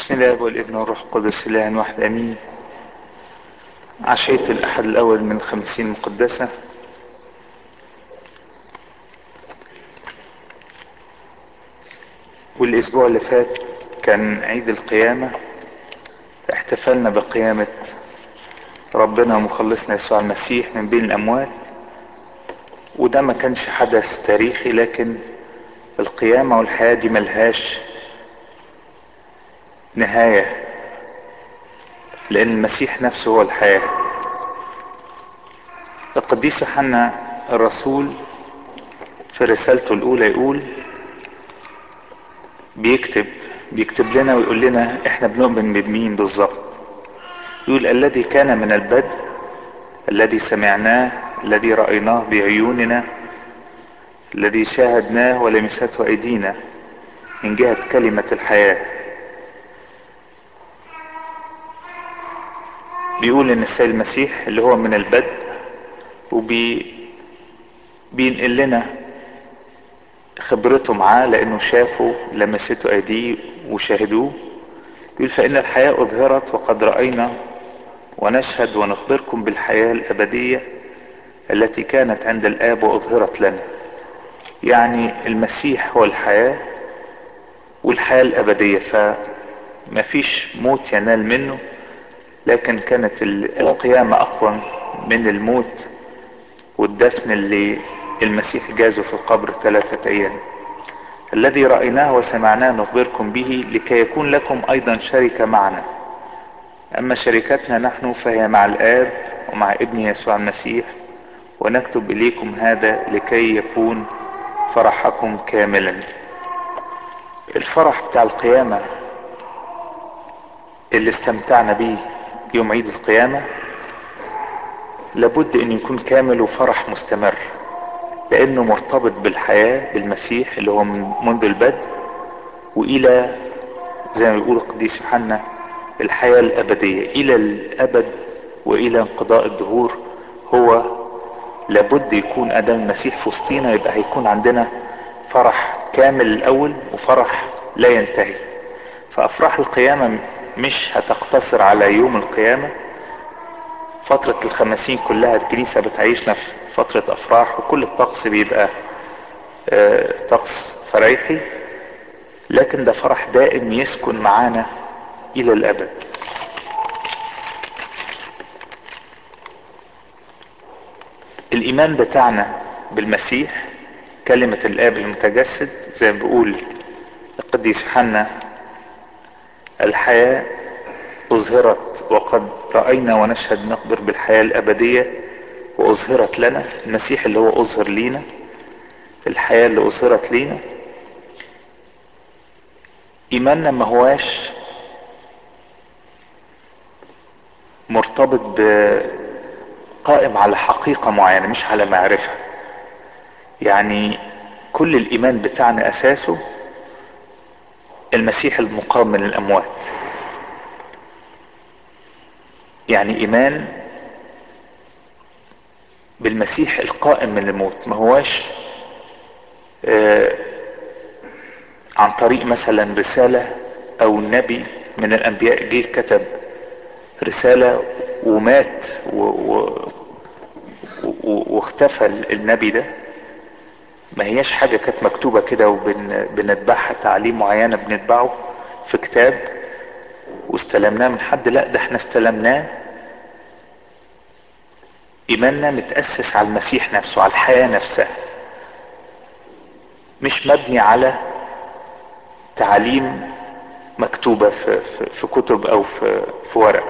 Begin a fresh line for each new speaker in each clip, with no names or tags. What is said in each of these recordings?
بسم الله والابن والروح القدس الان واحد امين عشية الاحد الاول من الخمسين المقدسة والاسبوع اللي فات كان عيد القيامة احتفلنا بقيامة ربنا ومخلصنا يسوع المسيح من بين الاموات وده ما كانش حدث تاريخي لكن القيامة والحياة دي ملهاش نهاية لأن المسيح نفسه هو الحياة القديس يوحنا الرسول في رسالته الأولى يقول بيكتب بيكتب لنا ويقول لنا احنا بنؤمن بمين بالظبط يقول الذي كان من البدء الذي سمعناه الذي رأيناه بعيوننا الذي شاهدناه ولمسته أيدينا من جهة كلمة الحياة بيقول ان السيد المسيح اللي هو من البدء وبي بينقل لنا خبرته معاه لانه شافه لمسته ايديه وشاهدوه يقول فان الحياة اظهرت وقد رأينا ونشهد ونخبركم بالحياة الابدية التي كانت عند الاب واظهرت لنا يعني المسيح هو الحياة والحياة الابدية فما فيش موت ينال منه لكن كانت القيامة أقوى من الموت والدفن اللي المسيح جازه في القبر ثلاثة أيام الذي رأيناه وسمعناه نخبركم به لكي يكون لكم أيضا شركة معنا أما شركتنا نحن فهي مع الآب ومع ابن يسوع المسيح ونكتب إليكم هذا لكي يكون فرحكم كاملا الفرح بتاع القيامة اللي استمتعنا بيه يوم عيد القيامة لابد ان يكون كامل وفرح مستمر لانه مرتبط بالحياة بالمسيح اللي هو من منذ البدء والى زي ما بيقول القديس يوحنا الحياة الابدية الى الابد والى انقضاء الدهور هو لابد يكون ادام المسيح في وسطينا يبقى هيكون عندنا فرح كامل الاول وفرح لا ينتهي فافراح القيامة مش هتقتصر على يوم القيامة فترة الخمسين كلها الكنيسة بتعيشنا في فترة أفراح وكل الطقس بيبقى آه طقس فريحي لكن ده فرح دائم يسكن معانا إلى الأبد الإيمان بتاعنا بالمسيح كلمة الآب المتجسد زي ما بيقول القديس يوحنا الحياة أظهرت وقد رأينا ونشهد نخبر بالحياة الأبدية وأظهرت لنا المسيح اللي هو أظهر لينا الحياة اللي أظهرت لينا إيماننا ما هواش مرتبط بقائم على حقيقة معينة مش على معرفة يعني كل الإيمان بتاعنا أساسه المسيح المقام من الأموات يعني ايمان بالمسيح القائم من الموت ما هواش آه عن طريق مثلا رسالة او نبي من الانبياء جه كتب رسالة ومات و و و واختفى النبي ده ما هياش حاجة كانت مكتوبة كده وبنتبعها تعليم معينة بنتبعه في كتاب واستلمناه من حد لا ده احنا استلمناه ايماننا متأسس على المسيح نفسه على الحياة نفسها مش مبني على تعاليم مكتوبة في, في, في كتب او في, في ورق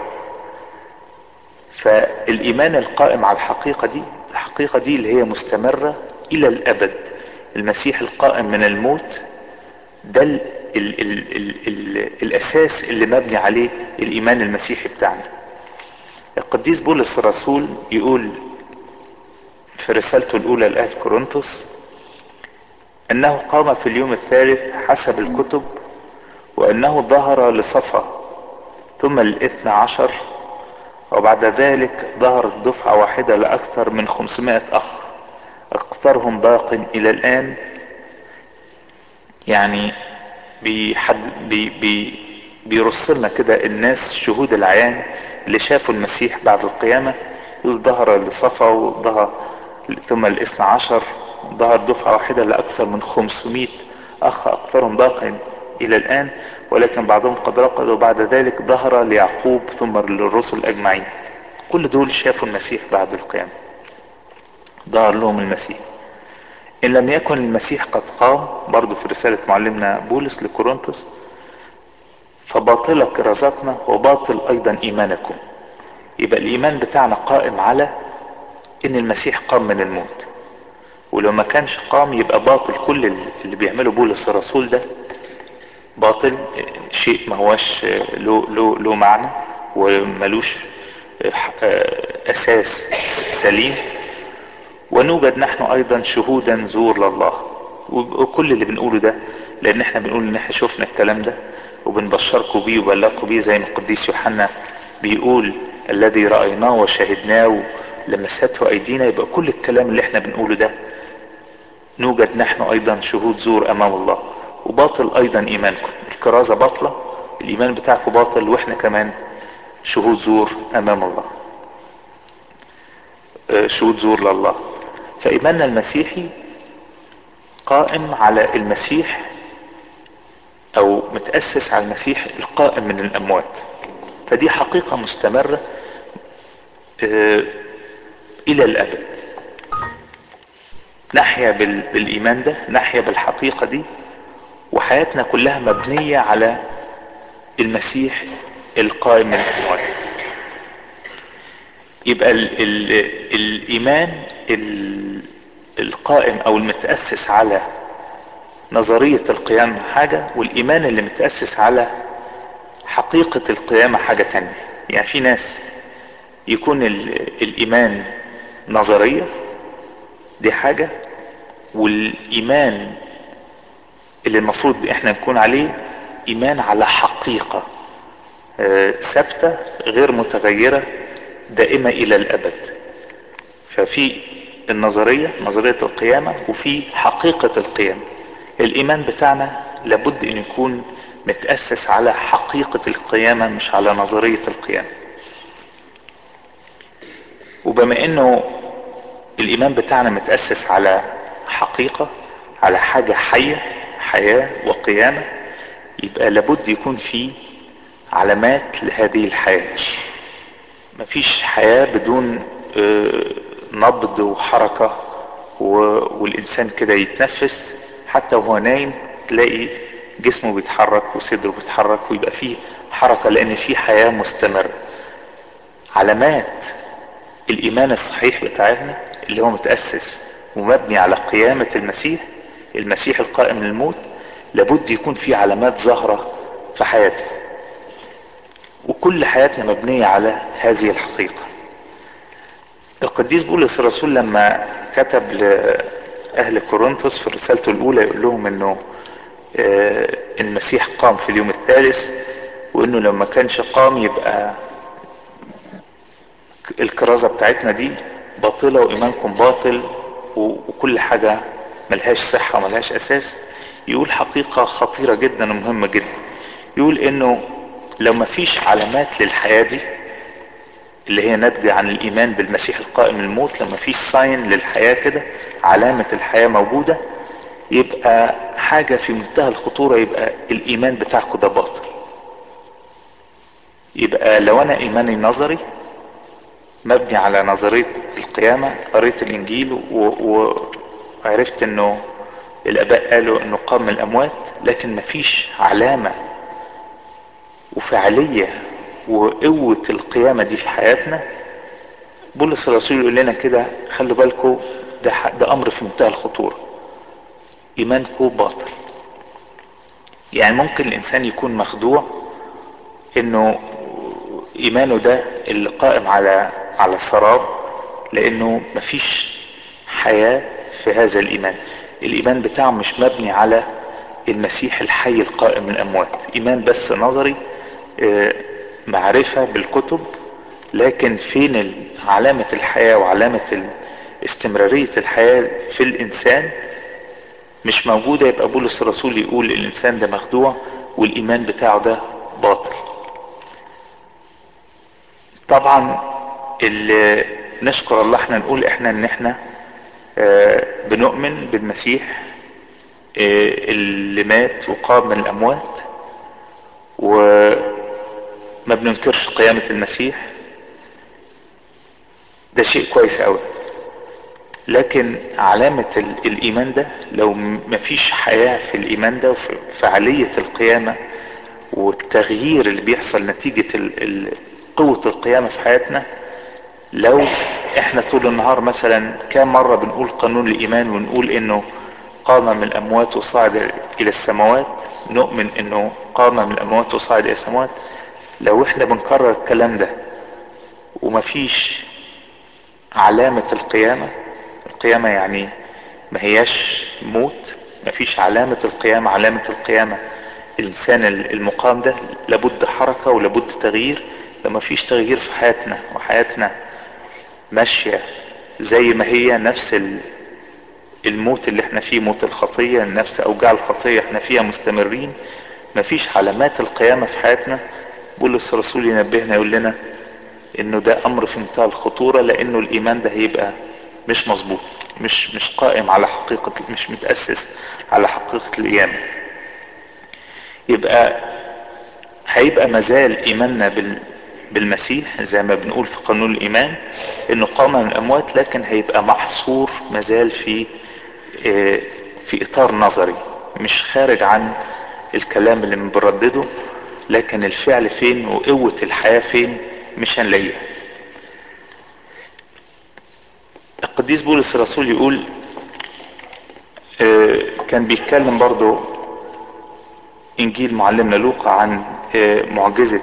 فالايمان القائم على الحقيقة دي الحقيقة دي اللي هي مستمرة الى الابد المسيح القائم من الموت ده ال ال ال ال ال الاساس اللي مبني عليه الايمان المسيحي بتاعنا القديس بولس الرسول يقول في رسالته الاولى لاهل كورنثوس انه قام في اليوم الثالث حسب الكتب وانه ظهر لصفا ثم الاثنى عشر وبعد ذلك ظهرت دفعة واحدة لأكثر من خمسمائة أخ أكثرهم باق إلى الآن يعني بيحد بي بي بيرص لنا كده الناس شهود العيان اللي شافوا المسيح بعد القيامة يقول ظهر لصفا وظهر ثم الاثنى عشر ظهر دفعة واحدة لأكثر من 500 أخ أكثرهم باق إلى الآن ولكن بعضهم قد رقد وبعد ذلك ظهر ليعقوب ثم للرسل أجمعين كل دول شافوا المسيح بعد القيامة ظهر لهم المسيح إن لم يكن المسيح قد قام برضو في رسالة معلمنا بولس لكورنثوس فباطلة كرازاتنا وباطل أيضا إيمانكم يبقى الإيمان بتاعنا قائم على إن المسيح قام من الموت ولو ما كانش قام يبقى باطل كل اللي بيعمله بولس الرسول ده باطل شيء ما هوش له له له معنى وملوش اساس سليم ونوجد نحن ايضا شهودا زور لله وكل اللي بنقوله ده لان احنا بنقول ان احنا شفنا الكلام ده وبنبشركم بيه وبلغكم بيه زي ما القديس يوحنا بيقول الذي رايناه وشهدناه لمسته ايدينا يبقى كل الكلام اللي احنا بنقوله ده نوجد نحن ايضا شهود زور امام الله وباطل ايضا ايمانكم الكرازة باطلة الايمان بتاعكم باطل واحنا كمان شهود زور امام الله شهود زور لله فايماننا المسيحي قائم على المسيح او متأسس على المسيح القائم من الاموات فدي حقيقة مستمرة الى الابد نحيا بالايمان ده نحيا بالحقيقة دي وحياتنا كلها مبنية على المسيح القائم من الاموات يبقى ال ال الايمان ال القائم او المتأسس على نظرية القيامة حاجة والايمان اللي متأسس على حقيقة القيامة حاجة تانية يعني في ناس يكون الايمان نظرية دي حاجة والايمان اللي المفروض احنا نكون عليه ايمان على حقيقة ثابتة غير متغيرة دائمة الى الابد ففي النظرية نظرية القيامة وفي حقيقة القيامة الايمان بتاعنا لابد ان يكون متأسس على حقيقة القيامة مش على نظرية القيامة وبما انه الايمان بتاعنا متأسس على حقيقة على حاجة حية حياة وقيامة يبقى لابد يكون في علامات لهذه الحياة مفيش حياة بدون نبض وحركة والإنسان كده يتنفس حتى وهو نايم تلاقي جسمه بيتحرك وصدره بيتحرك ويبقى فيه حركة لأن فيه حياة مستمرة علامات الإيمان الصحيح بتاعنا اللي هو متأسس ومبني على قيامة المسيح المسيح القائم من الموت لابد يكون في علامات ظاهرة في حياته وكل حياتنا مبنية على هذه الحقيقة القديس بولس الرسول لما كتب لأهل كورنثوس في رسالته الأولى يقول لهم إنه المسيح قام في اليوم الثالث وإنه لما كانش قام يبقى الكرازة بتاعتنا دي باطلة وإيمانكم باطل وكل حاجة ملهاش صحة وملهاش أساس يقول حقيقة خطيرة جدا ومهمة جدا يقول إنه لو ما فيش علامات للحياة دي اللي هي ناتجة عن الإيمان بالمسيح القائم من الموت لما فيش ساين للحياة كده علامة الحياة موجودة يبقى حاجة في منتهى الخطورة يبقى الإيمان بتاعكم ده باطل يبقى لو أنا إيماني نظري مبني على نظرية القيامة قريت الإنجيل وعرفت إنه الآباء قالوا إنه قام من الأموات لكن مفيش علامة وفعالية وقوة القيامة دي في حياتنا بولس الرسول يقول لنا كده خلوا بالكم ده, ده أمر في منتهى الخطورة إيمانكم باطل يعني ممكن الإنسان يكون مخدوع إنه إيمانه ده اللي قائم على على السراب لأنه مفيش حياة في هذا الإيمان الإيمان بتاعه مش مبني على المسيح الحي القائم من الأموات إيمان بس نظري معرفة بالكتب لكن فين علامة الحياة وعلامة استمرارية الحياة في الإنسان مش موجودة يبقى بولس الرسول يقول الإنسان ده مخدوع والإيمان بتاعه ده باطل طبعا اللي نشكر الله احنا نقول احنا ان احنا اه بنؤمن بالمسيح اه اللي مات وقام من الاموات وما بننكرش قيامة المسيح ده شيء كويس قوي لكن علامة الايمان ده لو مفيش حياة في الايمان ده وفي فعالية القيامة والتغيير اللي بيحصل نتيجة قوة القيامة في حياتنا لو احنا طول النهار مثلا كام مرة بنقول قانون الايمان ونقول انه قام من الاموات وصعد الى السماوات نؤمن انه قام من الاموات وصعد الى السماوات لو احنا بنكرر الكلام ده ومفيش علامة القيامة القيامة يعني ما هياش موت مفيش علامة القيامة علامة القيامة الانسان المقام ده لابد حركة ولابد تغيير لو مفيش تغيير في حياتنا وحياتنا ماشية زي ما هي نفس الموت اللي احنا فيه موت الخطية نفس اوجاع الخطية احنا فيها مستمرين مفيش علامات القيامة في حياتنا بولس الرسول ينبهنا يقول لنا انه ده امر في منتهى الخطورة لانه الايمان ده هيبقى مش مظبوط مش مش قائم على حقيقة مش متأسس على حقيقة القيامة يبقى هيبقى مازال ايماننا بال بالمسيح زي ما بنقول في قانون الايمان انه قام من الاموات لكن هيبقى محصور مازال في في اطار نظري مش خارج عن الكلام اللي بنردده لكن الفعل فين وقوة الحياة فين مش هنلاقيها القديس بولس الرسول يقول كان بيتكلم برضو انجيل معلمنا لوقا عن معجزة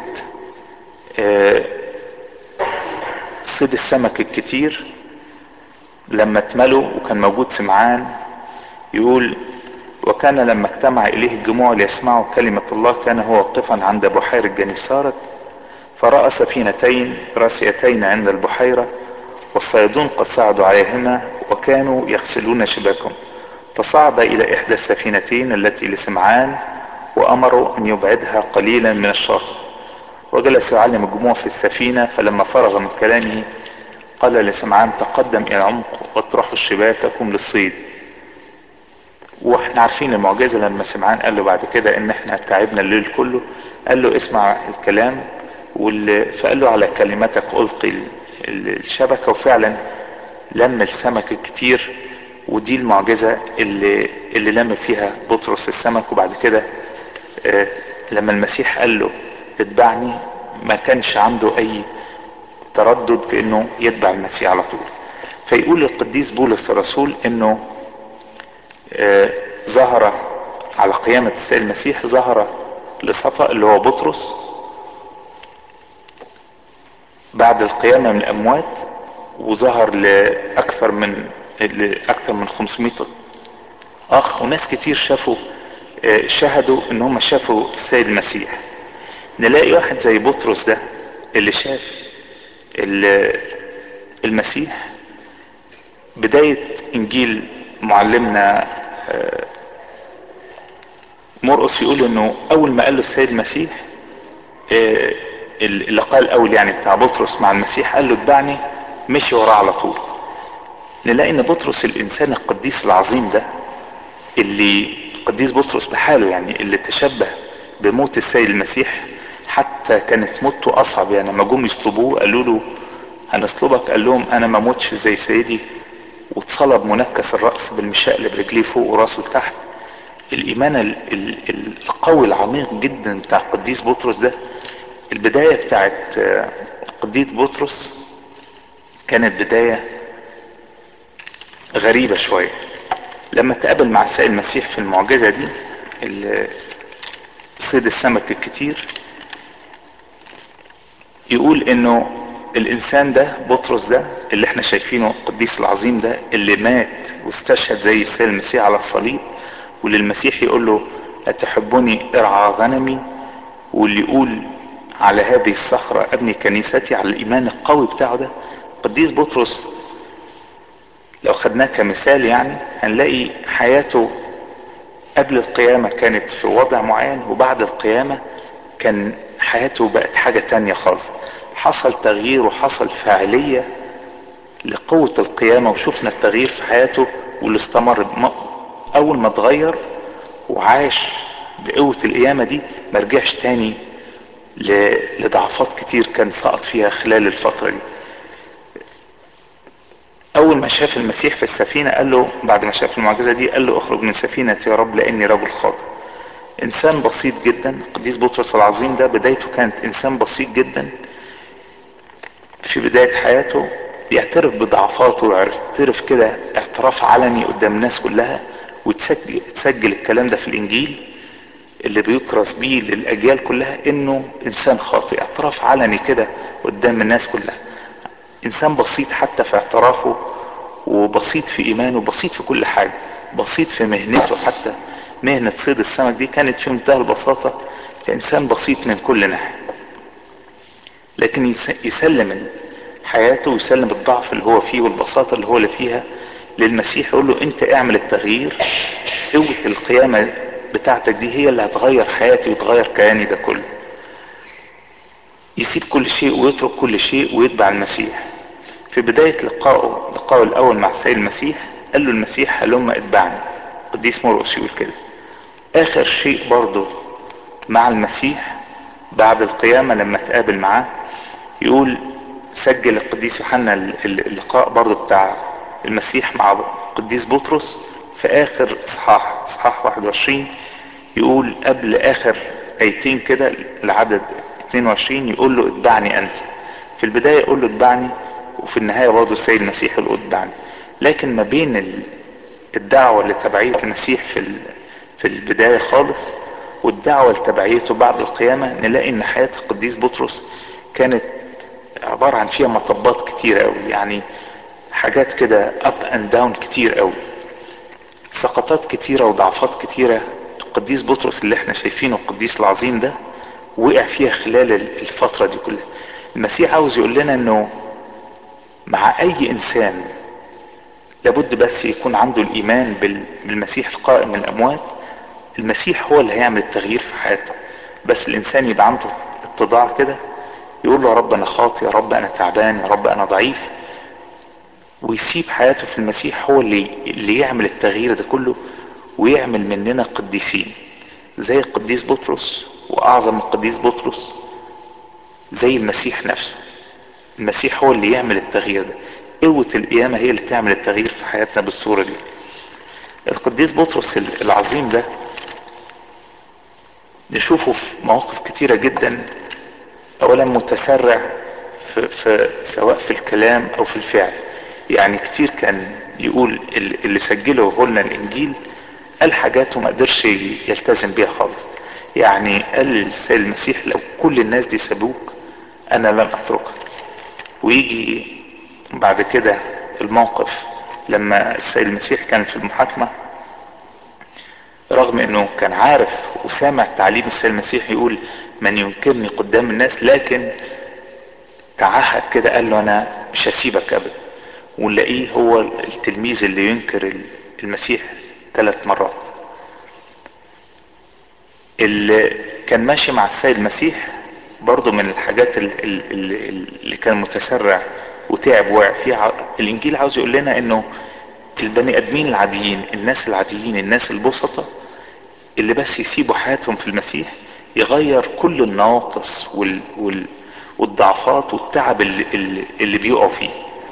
صيد السمك الكتير لما اتملوا وكان موجود سمعان يقول وكان لما اجتمع اليه الجموع ليسمعوا كلمة الله كان هو واقفا عند بحيرة جنيسارة فرأى سفينتين راسيتين عند البحيرة والصيادون قد صعدوا عليهما وكانوا يغسلون شباكهم فصعد الى احدى السفينتين التي لسمعان وامروا ان يبعدها قليلا من الشاطئ وجلس يعلم الجموع في السفينة فلما فرغ من كلامه قال لسمعان تقدم الى العمق واطرحوا شباككم للصيد واحنا عارفين المعجزة لما سمعان قال له بعد كده ان احنا تعبنا الليل كله قال له اسمع الكلام فقال له على كلمتك القي الشبكة وفعلا لم السمك الكتير ودي المعجزة اللي, اللي لم فيها بطرس السمك وبعد كده آه لما المسيح قال له اتبعني ما كانش عنده اي تردد في انه يتبع المسيح على طول فيقول القديس بولس الرسول انه آه ظهر على قيامة السيد المسيح ظهر لصفا اللي هو بطرس بعد القيامة من الأموات وظهر لأكثر من لأكثر من 500 أخ وناس كتير شافوا شهدوا إن هم شافوا السيد المسيح نلاقي واحد زي بطرس ده اللي شاف المسيح بداية إنجيل معلمنا مرقس يقول إنه أول ما قال له السيد المسيح اللقاء الاول يعني بتاع بطرس مع المسيح قال له اتبعني مشي وراه على طول نلاقي ان بطرس الانسان القديس العظيم ده اللي قديس بطرس بحاله يعني اللي تشبه بموت السيد المسيح حتى كانت موته اصعب يعني لما جم يصلبوه قالوا له هنصلبك قال لهم انا ما موتش زي سيدي واتصلب منكس الراس بالمشقلب رجليه فوق وراسه لتحت الايمان ال ال القوي العميق جدا بتاع قديس بطرس ده البداية بتاعت قديس بطرس كانت بداية غريبة شوية لما تقابل مع السيد المسيح في المعجزة دي صيد السمك الكتير يقول انه الانسان ده بطرس ده اللي احنا شايفينه القديس العظيم ده اللي مات واستشهد زي السيد المسيح على الصليب واللي المسيح يقول له أتحبني ارعى غنمي واللي يقول على هذه الصخرة ابني كنيستي على الايمان القوي بتاعه ده قديس بطرس لو خدناه كمثال يعني هنلاقي حياته قبل القيامة كانت في وضع معين وبعد القيامة كان حياته بقت حاجة تانية خالص حصل تغيير وحصل فاعلية لقوة القيامة وشفنا التغيير في حياته واللي استمر اول ما اتغير وعاش بقوة القيامة دي مرجعش تاني لضعفات كتير كان سقط فيها خلال الفترة دي اول ما شاف المسيح في السفينة قال له بعد ما شاف المعجزة دي قال له اخرج من سفينتي يا رب لاني رجل خاطئ انسان بسيط جدا القديس بطرس العظيم ده بدايته كانت انسان بسيط جدا في بداية حياته يعترف بضعفاته ويعترف كده اعتراف علني قدام الناس كلها وتسجل تسجل الكلام ده في الانجيل اللي بيكرس بيه للاجيال كلها انه انسان خاطئ اعتراف علني كده قدام الناس كلها انسان بسيط حتى في اعترافه وبسيط في ايمانه بسيط في كل حاجة بسيط في مهنته حتى مهنة صيد السمك دي كانت في منتهى البساطة كإنسان بسيط من كل ناحية لكن يسلم حياته ويسلم الضعف اللي هو فيه والبساطة اللي هو اللي فيها للمسيح يقول له انت اعمل التغيير قوة القيامة بتاعتك دي هي اللي هتغير حياتي وتغير كياني ده كله يسيب كل شيء ويترك كل شيء ويتبع المسيح في بداية لقائه لقائه الأول مع السيد المسيح قال له المسيح هلم اتبعني قديس مرقس يقول كده آخر شيء برضه مع المسيح بعد القيامة لما تقابل معاه يقول سجل القديس يوحنا اللقاء برضه بتاع المسيح مع القديس بطرس في آخر إصحاح إصحاح 21 يقول قبل آخر آيتين كده العدد 22 يقول له اتبعني أنت في البداية يقول له اتبعني وفي النهاية برضه السيد المسيح يقول له اتبعني لكن ما بين الدعوة لتبعية المسيح في في البداية خالص والدعوة لتبعيته بعد القيامة نلاقي ان حياة القديس بطرس كانت عبارة عن فيها مطبات كتير قوي يعني حاجات كده اب اند داون كتير قوي سقطات كتيرة وضعفات كتيرة القديس بطرس اللي احنا شايفينه القديس العظيم ده وقع فيها خلال الفترة دي كلها المسيح عاوز يقول لنا انه مع اي انسان لابد بس يكون عنده الايمان بالمسيح القائم من الاموات المسيح هو اللي هيعمل التغيير في حياته بس الانسان يبقى عنده اتضاع كده يقول له يا رب انا خاطي يا رب انا تعبان يا رب انا ضعيف ويسيب حياته في المسيح هو اللي اللي يعمل التغيير ده كله ويعمل مننا قديسين زي القديس بطرس واعظم القديس بطرس زي المسيح نفسه المسيح هو اللي يعمل التغيير ده قوة القيامة هي اللي تعمل التغيير في حياتنا بالصورة دي القديس بطرس العظيم ده نشوفه في مواقف كتيرة جدا اولا متسرع في, في سواء في الكلام او في الفعل يعني كتير كان يقول اللي سجله لنا الانجيل قال حاجات وما قدرش يلتزم بيها خالص يعني قال السيد المسيح لو كل الناس دي سابوك انا لن اتركك ويجي بعد كده الموقف لما السيد المسيح كان في المحاكمة رغم انه كان عارف وسامع تعليم السيد المسيح يقول من ينكرني قدام الناس لكن تعهد كده قال له انا مش هسيبك ابدا ونلاقيه هو التلميذ اللي ينكر المسيح ثلاث مرات اللي كان ماشي مع السيد المسيح برضه من الحاجات اللي, اللي, اللي كان متسرع وتعب وقع فيها الانجيل عاوز يقول لنا انه البني ادمين العاديين الناس العاديين الناس البسطة اللي بس يسيبوا حياتهم في المسيح يغير كل النواقص وال وال والضعفات والتعب اللي, اللي, اللي بيقعوا فيه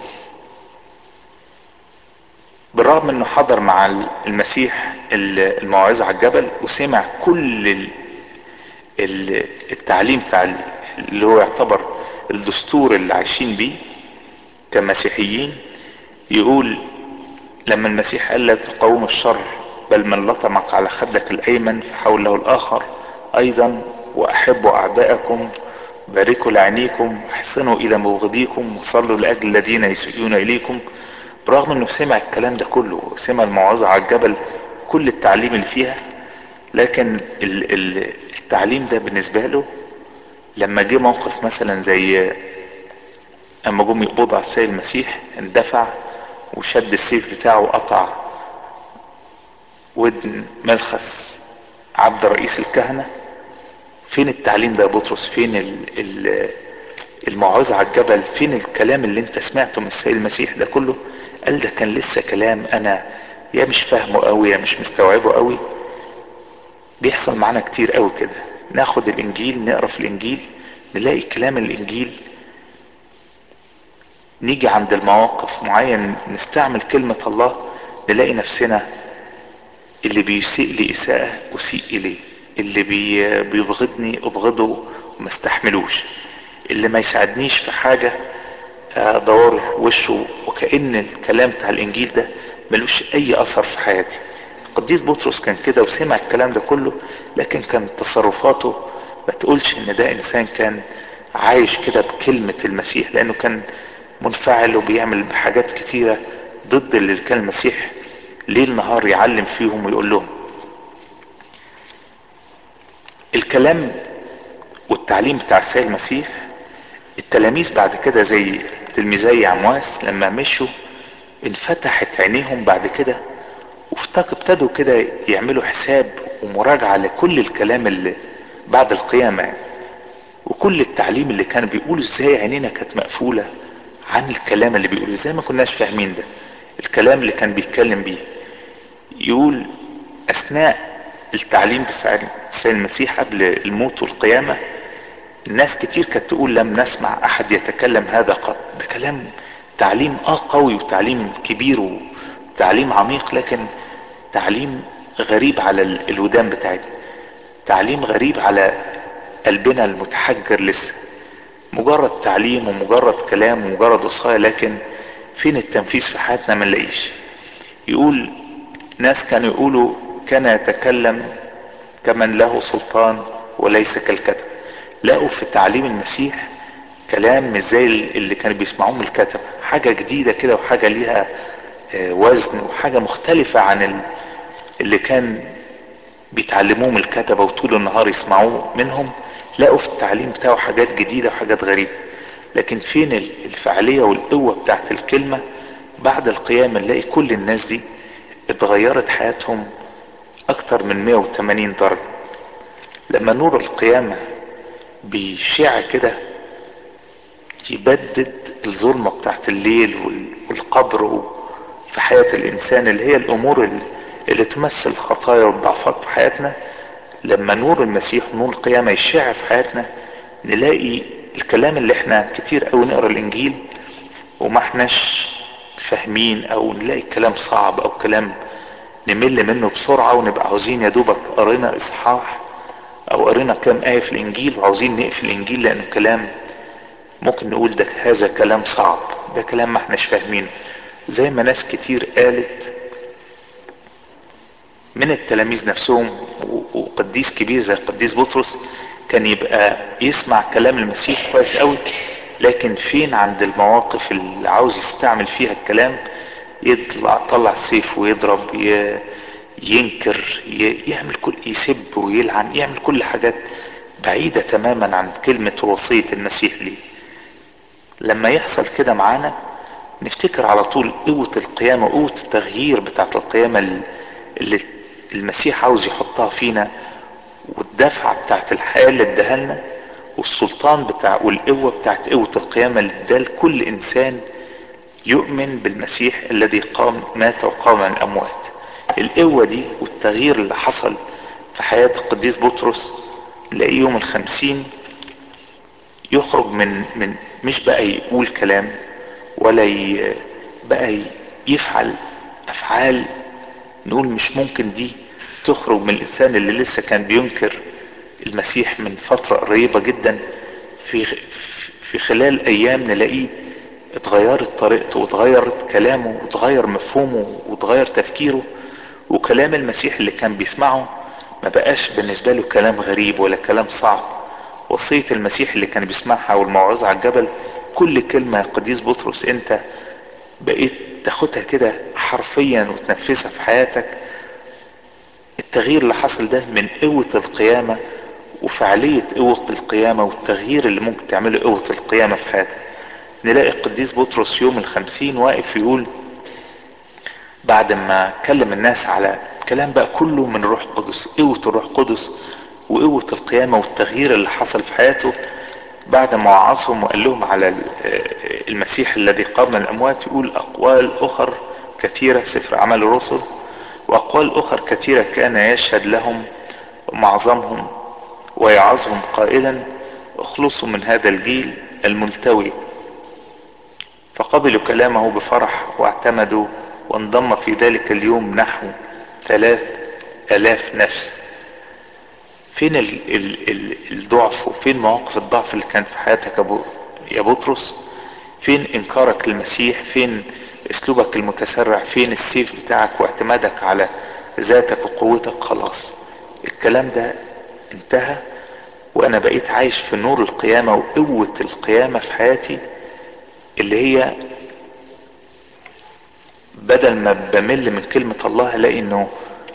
بالرغم انه حضر مع المسيح الموعظة على الجبل وسمع كل التعليم بتاع اللي هو يعتبر الدستور اللي عايشين بيه كمسيحيين يقول لما المسيح قال لا تقاوم الشر بل من لطمك على خدك الايمن فحول له الاخر ايضا واحبوا اعداءكم باركوا لعينيكم احسنوا الى مبغضيكم وصلوا لاجل الذين يسيئون اليكم برغم انه سمع الكلام ده كله سمع الموعظة على الجبل كل التعليم اللي فيها لكن التعليم ده بالنسبة له لما جه موقف مثلا زي اما جم يقبضوا على السيد المسيح اندفع وشد السيف بتاعه وقطع ودن ملخس عبد رئيس الكهنة فين التعليم ده يا بطرس فين ال ال الموعظة على الجبل فين الكلام اللي انت سمعته من السيد المسيح ده كله قال ده كان لسه كلام انا يا مش فاهمه قوي يا مش مستوعبه قوي بيحصل معانا كتير قوي كده ناخد الانجيل نقرا في الانجيل نلاقي كلام الانجيل نيجي عند المواقف معين نستعمل كلمة الله نلاقي نفسنا اللي بيسيء لي إساءة أسيء إليه اللي بي بيبغضني أبغضه وما استحملوش اللي ما يساعدنيش في حاجة أدور وشه وكأن الكلام بتاع الإنجيل ده ملوش أي أثر في حياتي القديس بطرس كان كده وسمع الكلام ده كله لكن كان تصرفاته ما تقولش ان ده انسان كان عايش كده بكلمة المسيح لانه كان منفعل وبيعمل بحاجات كتيرة ضد اللي كان المسيح ليل نهار يعلم فيهم ويقول لهم الكلام والتعليم بتاع السيد المسيح التلاميذ بعد كده زي تلميذي عمواس لما مشوا انفتحت عينيهم بعد كده وابتدوا كده يعملوا حساب ومراجعة لكل الكلام اللي بعد القيامة يعني. وكل التعليم اللي كانوا بيقولوا ازاي عينينا كانت مقفولة عن الكلام اللي بيقولوا ازاي ما كناش فاهمين ده الكلام اللي كان بيتكلم بيه يقول اثناء التعليم بتاع السيد المسيح قبل الموت والقيامة الناس كتير كانت تقول لم نسمع احد يتكلم هذا قط ده كلام تعليم اه قوي وتعليم كبير وتعليم عميق لكن تعليم غريب على الودان بتاعتنا تعليم غريب على قلبنا المتحجر لسه مجرد تعليم ومجرد كلام ومجرد وصايا لكن فين التنفيذ في حياتنا ما نلاقيش يقول ناس كانوا يقولوا كان يتكلم كمن له سلطان وليس كالكتب لقوا في تعليم المسيح كلام مش زي اللي كانوا بيسمعوه من الكتب حاجة جديدة كده وحاجة ليها وزن وحاجة مختلفة عن اللي كان بيتعلموه من الكتبة وطول النهار يسمعوه منهم لقوا في التعليم بتاعه حاجات جديدة وحاجات غريبة لكن فين الفعالية والقوة بتاعت الكلمة بعد القيامة نلاقي كل الناس دي اتغيرت حياتهم اكتر من 180 درجة لما نور القيامة بيشع كده يبدد الظلمة بتاعت الليل والقبر في حياة الانسان اللي هي الامور اللي تمثل الخطايا والضعفات في حياتنا لما نور المسيح ونور القيامة يشع في حياتنا نلاقي الكلام اللي احنا كتير قوي نقرا الانجيل وما احناش فاهمين او نلاقي كلام صعب او كلام نمل منه بسرعة ونبقى عاوزين يا دوبك قرينا اصحاح او قرينا كام آية في الانجيل وعاوزين نقفل الانجيل لانه كلام ممكن نقول ده هذا كلام صعب ده كلام ما احناش فاهمينه زي ما ناس كتير قالت من التلاميذ نفسهم وقديس كبير زي القديس بطرس كان يبقى يسمع كلام المسيح كويس قوي لكن فين عند المواقف اللي عاوز يستعمل فيها الكلام يطلع طلع السيف ويضرب ينكر يعمل كل يسب ويلعن يعمل كل حاجات بعيدة تماما عن كلمة وصية المسيح ليه لما يحصل كده معانا نفتكر على طول قوة القيامة قوة التغيير بتاعت القيامة اللي المسيح عاوز يحطها فينا والدفعة بتاعت الحياة اللي اداها لنا والسلطان بتاع والقوة بتاعت قوة القيامة اللي اداها لكل انسان يؤمن بالمسيح الذي قام مات وقام من الاموات القوة دي والتغيير اللي حصل في حياة القديس بطرس نلاقيه يوم الخمسين يخرج من من مش بقى يقول كلام ولا بقى يفعل افعال نقول مش ممكن دي تخرج من الانسان اللي لسه كان بينكر المسيح من فترة قريبة جدا في في خلال ايام نلاقيه اتغيرت طريقته واتغيرت كلامه واتغير مفهومه واتغير تفكيره وكلام المسيح اللي كان بيسمعه ما بقاش بالنسبة له كلام غريب ولا كلام صعب وصية المسيح اللي كان بيسمعها والموعظة على الجبل كل كلمة يا قديس بطرس انت بقيت تاخدها كده حرفيا وتنفذها في حياتك التغيير اللي حصل ده من قوة القيامة وفعالية قوة القيامة والتغيير اللي ممكن تعمله قوة القيامة في حياتك نلاقي القديس بطرس يوم الخمسين واقف يقول بعد ما كلم الناس على كلام بقى كله من روح قدس قوة الروح قدس وقوة القيامة والتغيير اللي حصل في حياته بعد ما وعظهم وقال لهم على المسيح الذي قام من الأموات يقول أقوال أخر كثيرة سفر أعمال الرسل وأقوال أخر كثيرة كان يشهد لهم معظمهم ويعظهم قائلا اخلصوا من هذا الجيل الملتوي فقبلوا كلامه بفرح واعتمدوا وانضم في ذلك اليوم نحو ثلاث الاف نفس فين ال ال ال الضعف وفين مواقف الضعف اللي كانت في حياتك أبو يا بطرس فين انكارك للمسيح فين اسلوبك المتسرع فين السيف بتاعك واعتمادك على ذاتك وقوتك خلاص الكلام ده انتهى وانا بقيت عايش في نور القيامة وقوة القيامة في حياتي اللي هي بدل ما بمل من كلمة الله الاقي انه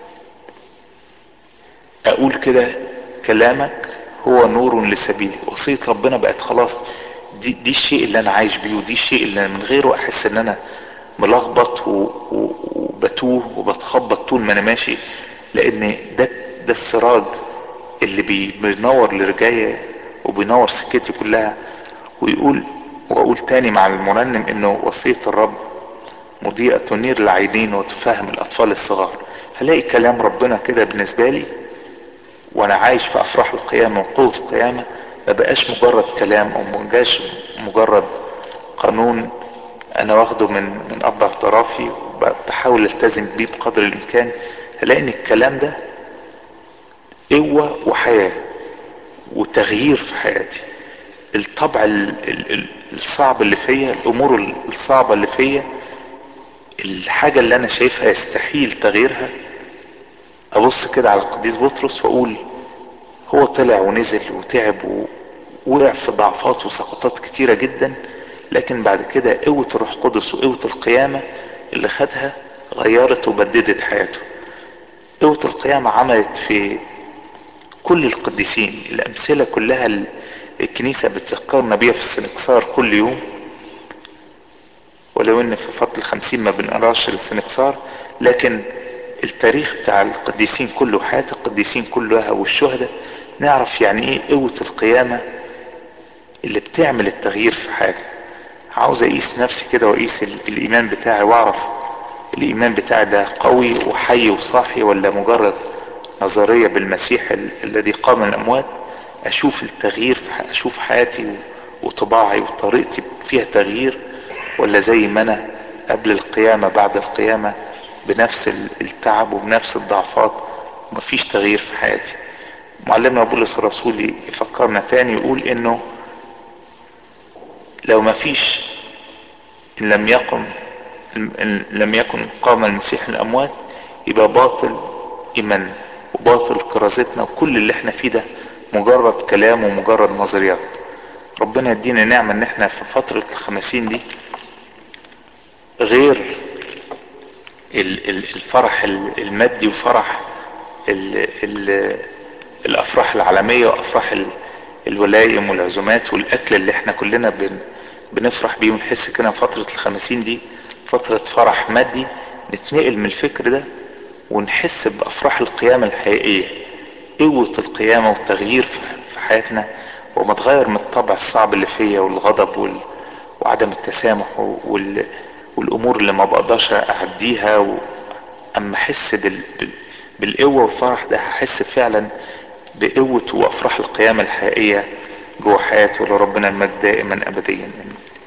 اقول كده كلامك هو نور لسبيلي وصية ربنا بقت خلاص دي, دي الشيء اللي انا عايش بيه ودي الشيء اللي أنا من غيره احس ان انا ملخبط وبتوه وبتخبط طول ما انا ماشي لان ده ده السراج اللي بينور لرجاية وبينور سكتي كلها ويقول واقول تاني مع المرنم انه وصية الرب مضيئة تنير العينين وتفهم الاطفال الصغار هلاقي كلام ربنا كده بالنسبة لي وانا عايش في افراح القيامة وقوة القيامة ما بقاش مجرد كلام او ما بقاش مجرد قانون انا واخده من من اب اعترافي بحاول التزم بيه بقدر الامكان هلاقي ان الكلام ده قوة وحياة وتغيير في حياتي الطبع الصعب اللي فيا الامور الصعبة اللي فيا الحاجة اللي انا شايفها يستحيل تغييرها ابص كده على القديس بطرس واقول هو طلع ونزل وتعب ووقع في ضعفات وسقطات كتيرة جدا لكن بعد كده قوة الروح القدس وقوة القيامة اللي خدها غيرت وبددت حياته قوة القيامة عملت في كل القديسين الأمثلة كلها الكنيسة بتذكرنا بيها في السنكسار كل يوم ولو ان في فضل الخمسين ما بنقراش السنكسار لكن التاريخ بتاع القديسين كله وحياة القديسين كلها والشهداء نعرف يعني ايه قوة القيامة اللي بتعمل التغيير في حاجة عاوز اقيس نفسي كده واقيس الايمان بتاعي واعرف الايمان بتاعي ده قوي وحي وصاحي ولا مجرد نظرية بالمسيح ال- الذي قام من الاموات اشوف التغيير في ح- اشوف حياتي وطباعي وطريقتي فيها تغيير ولا زي ما انا قبل القيامة بعد القيامة بنفس ال- التعب وبنفس الضعفات ومفيش تغيير في حياتي معلمنا بولس الرسول يفكرنا تاني يقول انه لو مفيش ان لم يقم إن لم يكن قام المسيح من الاموات يبقى باطل ايماننا وباطل كرازتنا وكل اللي احنا فيه ده مجرد كلام ومجرد نظريات ربنا يدينا نعمة ان احنا في فترة الخمسين دي غير ال- ال- الفرح ال- المادي وفرح ال ال الافراح العالمية وافراح ال- الولائم والعزومات والاكل اللي احنا كلنا بن بنفرح بيه ونحس كده فترة الخمسين دي فترة فرح مادي نتنقل من الفكر ده ونحس بافراح القيامة الحقيقية قوة القيامة والتغيير في في حياتنا وما تغير من الطبع الصعب اللي فيا والغضب وال... وعدم التسامح وال... والامور اللي ما بقدرش اعديها و... اما احس بال... بال... بالقوة والفرح ده هحس فعلا بقوة وافراح القيامة الحقيقية جوه حياتي ولربنا المجد دائما ابديا